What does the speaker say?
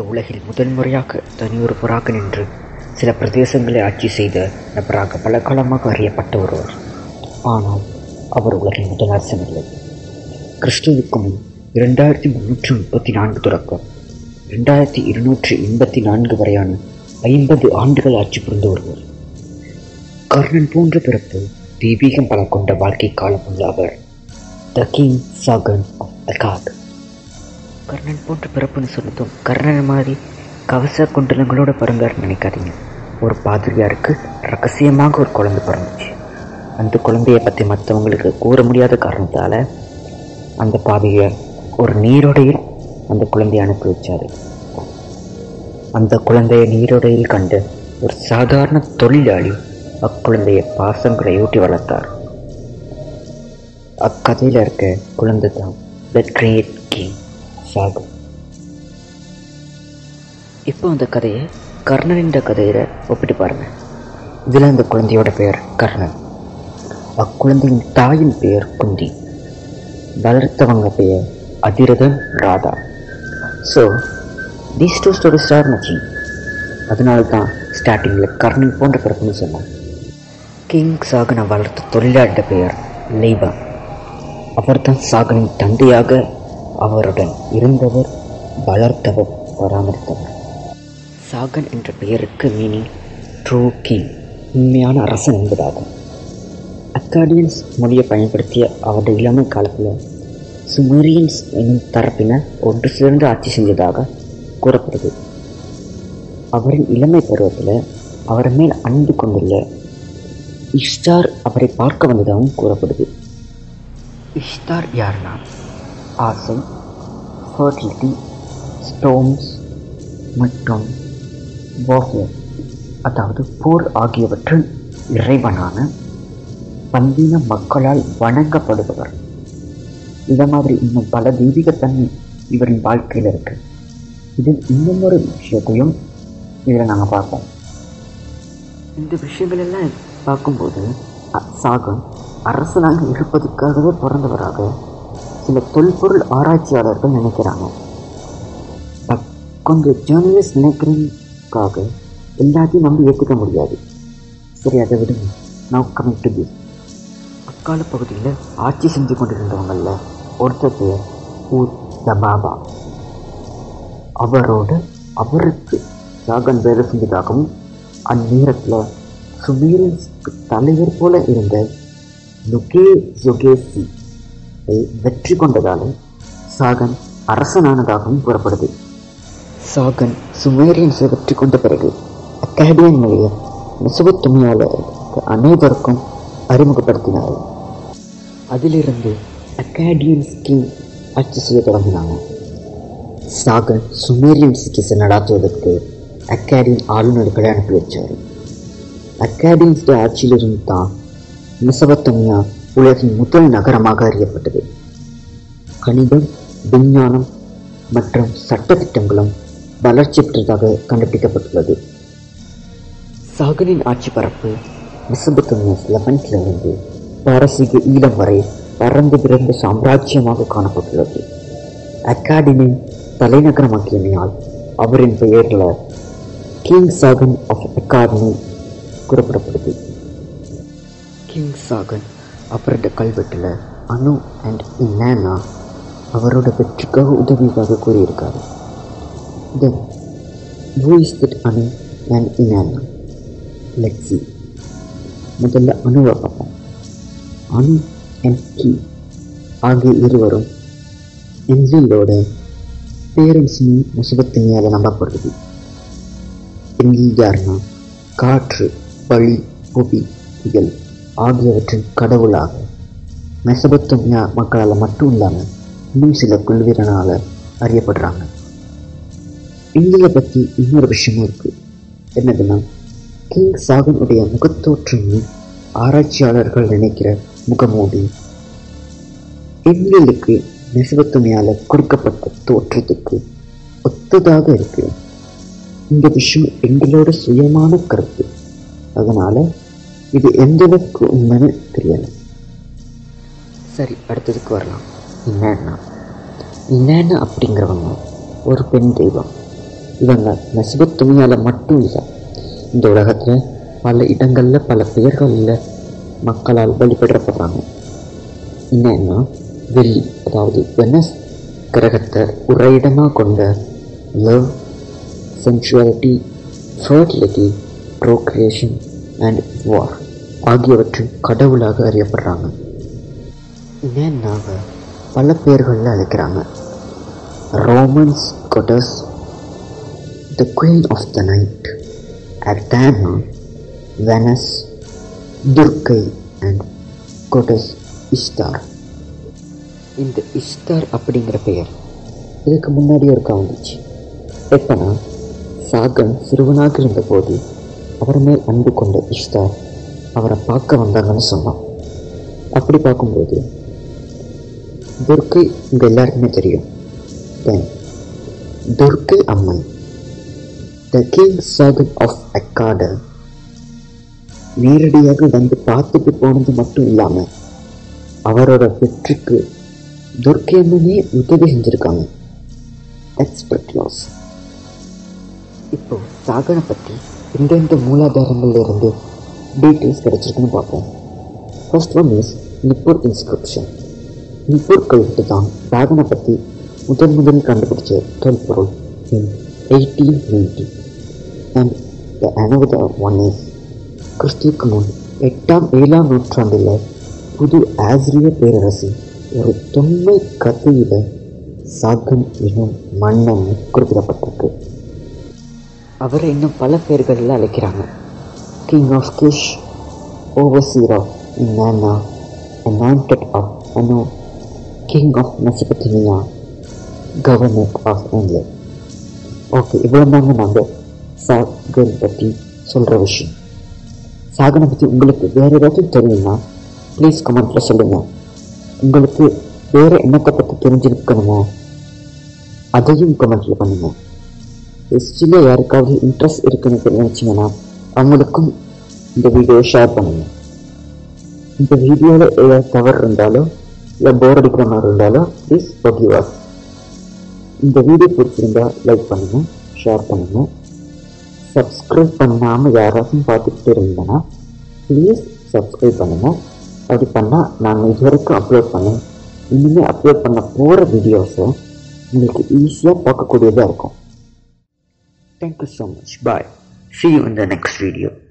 உலகில் முதன்முறையாக தனியொரு புறாக நின்று சில பிரதேசங்களை ஆட்சி செய்த நபராக பல காலமாக அறியப்பட்ட ஒருவர் ஆனால் அவர் உலகின் முதல் அரசன் இல்லை கிறிஸ்துவுக்கு முன் இரண்டாயிரத்தி முன்னூற்றி முப்பத்தி நான்கு தொடக்கம் இரண்டாயிரத்தி இருநூற்றி எண்பத்தி நான்கு வரையான ஐம்பது ஆண்டுகள் ஆட்சி புரிந்த ஒருவர் கர்ணன் போன்ற பிறப்பு தெய்வீகம் பல கொண்ட வாழ்க்கை காலம் உள்ள அவர் the king Sargon of Akkad Karnan போன்ற பிறப்புன்னு சொன்னதும் கர்ணன் மாதிரி கவச குண்டலங்களோட பிறந்தாருன்னு நினைக்காதீங்க ஒரு பாதிரியாருக்கு ரகசியமாக ஒரு குழந்தை பிறந்துச்சு அந்த குழந்தையை பற்றி மற்றவங்களுக்கு கூற முடியாத காரணத்தால் அந்த பாதிரியார் ஒரு நீரோடையில் அந்த குழந்தையை அனுப்பி வச்சார் அந்த குழந்தையை நீரோடையில் கண்டு ஒரு சாதாரண தொழிலாளி அக்குழந்தையை பாசங்களை ஊட்டி வளர்த்தார் அக்கதையில் இருக்க குழந்தை தான் த கிரேட் கிங் சாகம் இப்போ அந்த கதையை கர்ணனின் கதையில ஒப்பிட்டு பாருங்க இதில் அந்த குழந்தையோட பெயர் கர்ணன் அக்குழந்தையின் தாயின் பெயர் குந்தி வளர்த்தவங்க பெயர் Athirathan Radha so these two story star nothing அதனால தான் ஸ்டார்டிங்கில் கர்ணன் போன்ற பிறப்புன்னு சொன்னான் கிங் சாகனை வளர்த்த தொழிலாளிட பெயர் லைபா அவர்தான் சாகனின் தந்தையாக அவருடன் இருந்தவர் வளர்த்தவர் பராமரித்தவர் சாகன் என்ற பெயருக்கு மீனிங் ட்ரூ கிங் உண்மையான அரசன் என்பதாகும் அக்காடியன்ஸ் மொழியை பயன்படுத்திய அவருடைய இளமை காலத்தில் சுமேரியன்ஸ் என்னும் தரப்பினர் ஒன்று சேர்ந்து ஆட்சி செஞ்சதாக கூறப்படுது அவரின் இளமை பருவத்தில் அவர் மேல் அன்பு கொண்டுள்ள இஷ்டார் அவரை பார்க்க வந்ததாகவும் கூறப்படுது இஷ்டார் யாருன்னா ஆசை ஃபர்டிலிட்டி ஸ்டோன்ஸ் மற்றும் வார்ஃபேர் அதாவது போர் ஆகியவற்றில் இறைவனான பல்லின மக்களால் வணங்கப்படுபவர் இதை மாதிரி இன்னும் பல தெய்வீகத்தன்மை இவரின் வாழ்க்கையில் இருக்கு இதில் இன்னும் ஒரு விஷயத்தையும் இதில் நாங்கள் பார்ப்போம் இந்த விஷயங்கள் எல்லாம் பார்க்கும்போது அ- சாகம் அரசனாக இருப்பதற்காகவே பிறந்தவராக சில தொல்பொருள் ஆராய்ச்சியாளர்கள் நினைக்கிறாங்க பட் கொஞ்சம் ஜேர்னலிஸ்ட் நினைக்கிறதுக்காக எல்லாத்தையும் நம்பி ஏற்றுக்க முடியாது சரி அதை விடுங்க நான் கமிங் டு திஸ் அக்கால பகுதியில் ஆட்சி செஞ்சு கொண்டிருந்தவங்களில் ஒருத்தர் பெயர் ஊர் தபாபா அவரோடு அவருக்கு சாகன் வேலை செஞ்சதாகவும் அந்நேரத்தில் சுமீரன்ஸ்க்கு தலைவர் போல இருந்த லுகே ஜொகேசி வெற்றி கொண்டதாலும் சாகன் அரசனானதாகவும் கூறப்படுது சாகன் சுமேரியன்ஸை வெற்றி கொண்ட பிறகு அக்காடியன் மொழியை மெசபத்துமியாவில் அனைவருக்கும் அறிமுகப்படுத்தினார் அதிலிருந்து அக்காடியன் கிங் ஆட்சி செய்ய தொடங்கினாங்க சாகன் சுமேரியன் சிக்கிஸை நடாத்துவதற்கு அக்காடியன் ஆளுநர்களை அனுப்பி வச்சார் அக்காடியன்ஸ் ஆட்சியிலிருந்து தான் மெசபத்தோமியா உலகின் முதல் நகரமாக அறியப்பட்டது கணிதம் விஞ்ஞானம் மற்றும் சட்டத்திட்டங்களும் வளர்ச்சி பெற்றதாக கண்டுபிடிக்கப்பட்டுள்ளது சாகனின் ஆட்சி பரப்பு மெசபத்தோமியா லெவன்த்திலிருந்து பாரசீக ஈழம் வரை பறந்து பிறந்த சாம்ராஜ்யமாக காணப்பட்டுள்ளது அக்காடமி தலைநகரமாக்கியமையால் அவரின் பெயரில் கிங் சாகன் ஆஃப் அகாடமி குறிப்பிடப்படுது கிங் சாகன் அவரோட கல்வெட்டில் அனு அண்ட் இன்னானா அவரோட வெற்றிக்காக உதவியாக கூறியிருக்காரு then who is that Anu and Inanna let's see முதல்ல அணுவை பார்ப்போம் அனு அண்ட் கி ஆகிய இருவரும் என்லீலோட பேரண்ட்ஸ்னு முசுபத்தினியால் நம்பப்படுது என்லீல் யாருன்னா காற்று வழி புவி புயல் ஆகியவற்றின் கடவுளாக மெசபத்தோமியா மக்களால் மட்டும் இல்லாமல் இன்னும் சில குழுவினரால் அறியப்படுறாங்க இந்தியை பற்றி இன்னொரு விஷயமும் இருக்கு என்னதுன்னா கிங் சாகனுடைய முகத்தோற்றம் ஆராய்ச்சியாளர்கள் நினைக்கிற முகமூடி எண்களுக்கு மெசபத்தோமியால கொடுக்கப்பட்ட தோற்றத்துக்கு ஒத்ததாக இருக்கு இந்த விஷயம் எங்களோட சுயமான கருத்து அதனால இது எந்த அளவுக்கு உண்மைன்னு தெரியல சரி அடுத்ததுக்கு வரலாம் என்னன்னா என்னன்னு அப்படிங்கிறவங்க ஒரு பெண் தெய்வம் இவங்க மெசபத்தொமியாவில் மட்டும் இல்லை இந்த உலகத்தில் பல இடங்களில் பல பெயர்களில் மக்களால் வழிபடப்படுறாங்க என்னன்னா வெள்ளி அதாவது வெனஸ் கிரகத்தை உறையிடமாக கொண்ட love sensuality fertility procreation and war ஆகியவற்றின் கடவுளாக அறியப்படுறாங்க நேன்னாக பல பேர்களில் அழைக்கிறாங்க Romans goddess the queen of the night Ardana Venus Durgai and goddess Ishtar இந்த இஸ்தார் அப்படிங்கிற பெயர் இதுக்கு முன்னாடி ஒருக்கா வந்துச்சு எப்பனா சாகன் சிறுவனாக இருந்தபோது அவர் மேல் அன்பு கொண்ட இஸ்தார் அவரை பார்க்க வந்தாங்கன்னு சொன்னான் அப்படி பார்க்கும்போது துர்க்கை உங்கள் எல்லாருக்குமே தெரியும் then Durgai Amman the king Sargon of Akkad நேரடியாக வந்து பார்த்துட்டு போனது மட்டும் இல்லாமல் அவரோட வெற்றிக்கு துர்க்கை அம்மனே உதவி செஞ்சுருக்காங்க எக்ஸ்பெக்ட் இப்போ சாகனை பற்றி எந்தெந்த மூலாதாரங்கள்ல இருந்து டீட்டெயில்ஸ் கிடைச்சிருக்குன்னு பார்ப்போம் first one is Nippur inscription Nippur கல்வெட்டு தான் சாகனை பற்றி முதன் முதலில் கண்டுபிடிச்ச தொல்பொருள் in eighteen ninety and the another one is கிறிஸ்துவுக்கு முன் எட்டாம் ஏழாம் நூற்றாண்டில் புது ஆசிரிய பேரரசு ஒரு தொன்மை கதையில் சாகன் எனும் மன்னன் குறிப்பிடப்பட்டிருக்கு அவரை இன்னும் பல பேர்களில் அழைக்கிறாங்க king of Kish overseer of Inanna anointed of Anu king of Mesopotamia governor of England okay இவ்வளோ தாங்க நாங்கள் சாகன் பற்றி சொல்கிற விஷயம் சாகனை பற்றி உங்களுக்கு வேறு ஏதாச்சும் தெரியுமா ப்ளீஸ் கமெண்ட்டில் சொல்லுங்கள் உங்களுக்கு வேறு என்னத்தை பற்றி தெரிஞ்சிருக்கணுமோ அதையும் கமெண்ட்டில் பண்ணுங்கள் ஹிஸ்ட்ரியில் யாருக்காவது இன்ட்ரெஸ்ட் இருக்குன்னு நினச்சிங்கன்னா அவங்களுக்கும் இந்த வீடியோவை ஷேர் பண்ணுங்கள் இந்த வீடியோவில் ஏதாவது தவறு இருந்தாலோ இல்லை போர் அடிக்கிற மாதிரி இருந்தாலோ ப்ளீஸ் ஓகேவா இந்த வீடியோ பிடிச்சிருந்தா லைக் பண்ணுங்கள் ஷேர் பண்ணுங்கள் சப்ஸ்கிரைப் பண்ணாமல் யாராச்சும் பார்த்துக்கிட்டு இருந்தேன்னா ப்ளீஸ் சப்ஸ்கிரைப் பண்ணுங்கள் அப்படி பண்ணால் நாங்கள் இது வரைக்கும் அப்லோட் பண்ணேன் இனிமேல் அப்லோட் பண்ண போகிற வீடியோஸை உங்களுக்கு ஈஸியாக பார்க்கக்கூடியதாக இருக்கும் thank you so much bye see you in the next video